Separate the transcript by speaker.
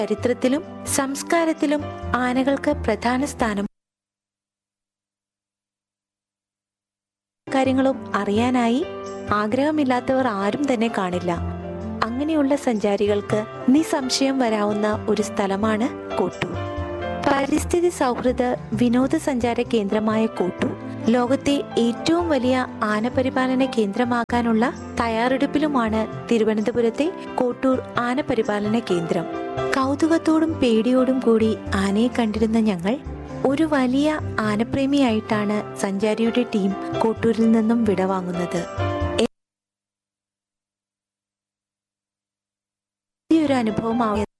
Speaker 1: ചരിത്രത്തിലും സംസ്കാരത്തിലും ആനകൾക്ക് പ്രധാന സ്ഥാനം കാര്യങ്ങളും അറിയാനായി ആഗ്രഹമില്ലാത്തവർ ആരും തന്നെ കാണില്ല അങ്ങനെയുള്ള സഞ്ചാരികൾക്ക് നിസംശയം വരാവുന്ന ഒരു സ്ഥലമാണ് കോട്ടൂർ പരിസ്ഥിതി സൗഹൃദ വിനോദസഞ്ചാര കേന്ദ്രമായ കോട്ടൂർ ലോകത്തെ ഏറ്റവും വലിയ ആനപരിപാലന കേന്ദ്രമാകാനുള്ള തയ്യാറെടുപ്പിലുമാണ് തിരുവനന്തപുരത്തെ കോട്ടൂർ ആനപരിപാലന കേന്ദ്രം കൗതുകത്തോടും പേടിയോടും കൂടി ആനയെ കണ്ടിരുന്ന ഞങ്ങൾ ഒരു വലിയ ആനപ്രേമിയായിട്ടാണ് സഞ്ചാരിയുടെ ടീം കോട്ടൂരിൽ നിന്നും വിടവാങ്ങുന്നത് ഒരു അനുഭവമാവുക